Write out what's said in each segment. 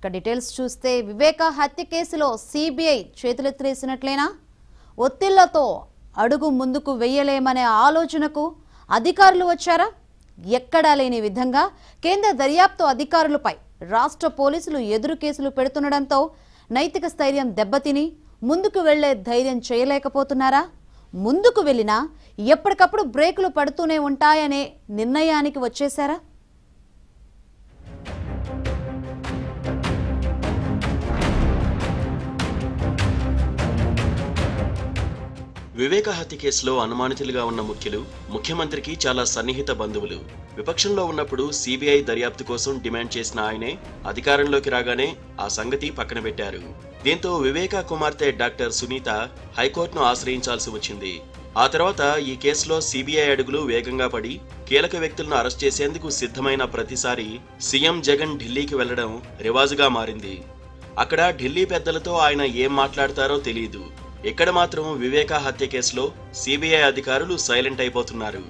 ఇక డీటెయిల్స్ చూస్తే వివేక హత్య కేసులో సిబిఐ చేతులెత్తేసినట్లేనా ఒత్తిళ్లతో అడుగు ముందుకు వెయ్యలేమనే ఆలోచనకు అధికారులు వచ్చారా ఎక్కడా లేని విధంగా కేంద్ర దర్యాప్తు అధికారులపై రాష్ట్ర పోలీసులు ఎదురు కేసులు పెడుతుండడంతో నైతిక స్థైర్యం దెబ్బతిని ముందుకు వెళ్లే ధైర్యం చేయలేకపోతున్నారా ముందుకు వెళ్ళినా ఎప్పటికప్పుడు బ్రేకులు పడుతూనే ఉంటాయనే నిర్ణయానికి వచ్చేశారా వివేక హత్య కేసులో అనుమానితులుగా ఉన్న ముఖ్యులు ముఖ్యమంత్రికి చాలా సన్నిహిత బంధువులు విపక్షంలో ఉన్నప్పుడు సిబిఐ దర్యాప్తు కోసం డిమాండ్ చేసిన ఆయనే అధికారంలోకి రాగానే ఆ సంగతి పక్కన పెట్టారు దీంతో వివేక కుమార్తె డాక్టర్ సునీత హైకోర్టును ఆశ్రయించాల్సి వచ్చింది ఆ తర్వాత ఈ కేసులో సిబిఐ అడుగులు వేగంగా పడి కీలక వ్యక్తులను అరెస్ట్ చేసేందుకు సిద్ధమైన ప్రతిసారి సీఎం జగన్ ఢిల్లీకి వెళ్లడం రివాజుగా మారింది అక్కడ ఢిల్లీ పెద్దలతో ఆయన ఏం మాట్లాడతారో తెలియదు ఇక్కడ మాత్రం వివేక హత్య కేసులో సిబిఐ అధికారులు సైలెంట్ అయిపోతున్నారు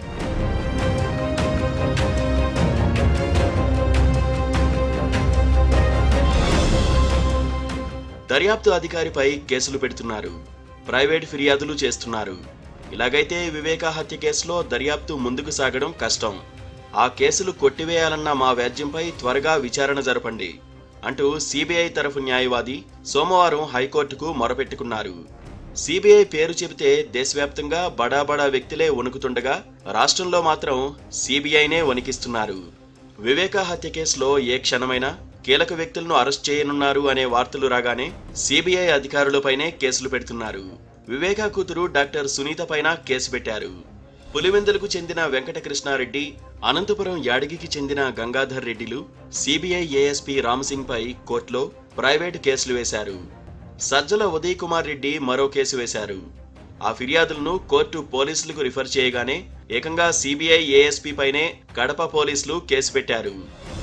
దర్యాప్తు అధికారిపై కేసులు పెడుతున్నారు ప్రైవేట్ ఫిర్యాదులు చేస్తున్నారు ఇలాగైతే వివేక హత్య కేసులో దర్యాప్తు ముందుకు సాగడం కష్టం ఆ కేసులు కొట్టివేయాలన్న మా వ్యాజ్యంపై త్వరగా విచారణ జరపండి అంటూ సిబిఐ తరఫు న్యాయవాది సోమవారం హైకోర్టుకు మొరపెట్టుకున్నారు సిబిఐ పేరు చెబితే దేశవ్యాప్తంగా బడా బడా వ్యక్తులే వణుకుతుండగా రాష్ట్రంలో మాత్రం సిబిఐనే వణికిస్తున్నారు వివేక హత్య కేసులో ఏ క్షణమైనా కీలక వ్యక్తులను అరెస్ట్ చేయనున్నారు అనే వార్తలు రాగానే సిబిఐ అధికారులపైనే కేసులు పెడుతున్నారు వివేక కూతురు డాక్టర్ సునీత పైన కేసు పెట్టారు పులివెందులకు చెందిన వెంకటకృష్ణారెడ్డి అనంతపురం యాడగికి చెందిన గంగాధర్ రెడ్డిలు సిబిఐ ఏఎస్పీ రామసింగ్ పై కోర్టులో ప్రైవేటు కేసులు వేశారు సజ్జల ఉదయ్ కుమార్ రెడ్డి మరో కేసు వేశారు ఆ ఫిర్యాదులను కోర్టు పోలీసులకు రిఫర్ చేయగానే ఏకంగా సిబిఐ ఏఎస్పీ పైనే కడప పోలీసులు కేసు పెట్టారు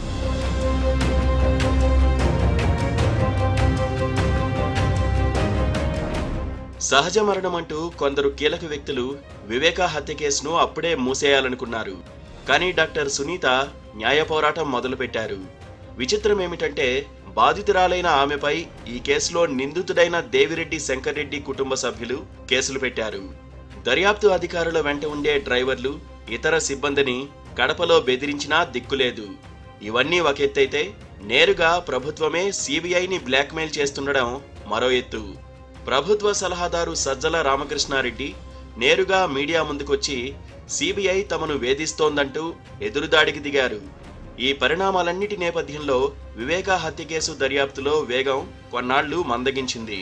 సహజ మరణం అంటూ కొందరు కీలక వ్యక్తులు వివేక హత్య కేసును అప్పుడే మూసేయాలనుకున్నారు కానీ డాక్టర్ సునీత న్యాయ పోరాటం మొదలుపెట్టారు విచిత్రం ఏమిటంటే బాధితురాలైన ఆమెపై ఈ కేసులో నిందితుడైన దేవిరెడ్డి శంకర్రెడ్డి కుటుంబ సభ్యులు కేసులు పెట్టారు దర్యాప్తు అధికారుల వెంట ఉండే డ్రైవర్లు ఇతర సిబ్బందిని కడపలో బెదిరించినా దిక్కులేదు ఇవన్నీ ఒక ఎత్తైతే నేరుగా ప్రభుత్వమే సిబిఐని బ్లాక్మెయిల్ చేస్తుండడం మరో ఎత్తు ప్రభుత్వ సలహాదారు సజ్జల రామకృష్ణారెడ్డి నేరుగా మీడియా ముందుకొచ్చి సిబిఐ తమను వేధిస్తోందంటూ ఎదురుదాడికి దిగారు ఈ పరిణామాలన్నిటి నేపథ్యంలో వివేక హత్య కేసు దర్యాప్తులో వేగం కొన్నాళ్లు మందగించింది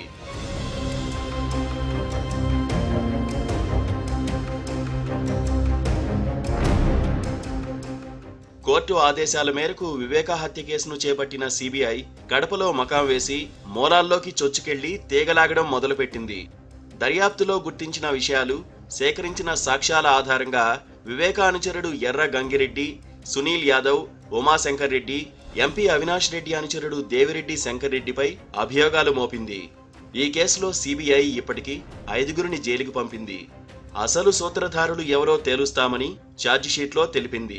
కోర్టు ఆదేశాల మేరకు వివేక హత్య కేసును చేపట్టిన సిబిఐ గడపలో మకాం వేసి మూలాల్లోకి చొచ్చుకెళ్లి తీగలాగడం మొదలుపెట్టింది దర్యాప్తులో గుర్తించిన విషయాలు సేకరించిన సాక్ష్యాల ఆధారంగా వివేక అనుచరుడు ఎర్ర గంగిరెడ్డి సునీల్ యాదవ్ ఉమాశంకర్ రెడ్డి ఎంపీ అవినాష్ రెడ్డి అనుచరుడు దేవిరెడ్డి శంకర్ రెడ్డిపై అభియోగాలు మోపింది ఈ కేసులో సిబిఐ ఇప్పటికీ ఐదుగురిని జైలుకు పంపింది అసలు సూత్రధారులు ఎవరో తేలుస్తామని ఛార్జిషీట్లో తెలిపింది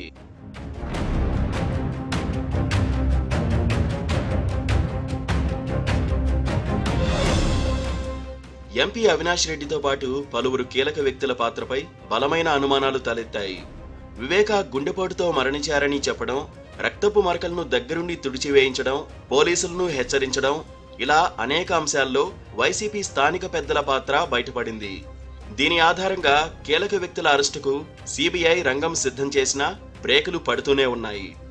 ఎంపీ అవినాష్ రెడ్డితో పాటు పలువురు కీలక వ్యక్తుల పాత్రపై బలమైన అనుమానాలు తలెత్తాయి వివేక గుండెపోటుతో మరణించారని చెప్పడం రక్తపు మరకలను దగ్గరుండి తుడిచివేయించడం పోలీసులను హెచ్చరించడం ఇలా అనేక అంశాల్లో వైసీపీ స్థానిక పెద్దల పాత్ర బయటపడింది దీని ఆధారంగా కీలక వ్యక్తుల అరెస్టుకు సిబిఐ రంగం సిద్ధం చేసినా బ్రేకులు పడుతూనే ఉన్నాయి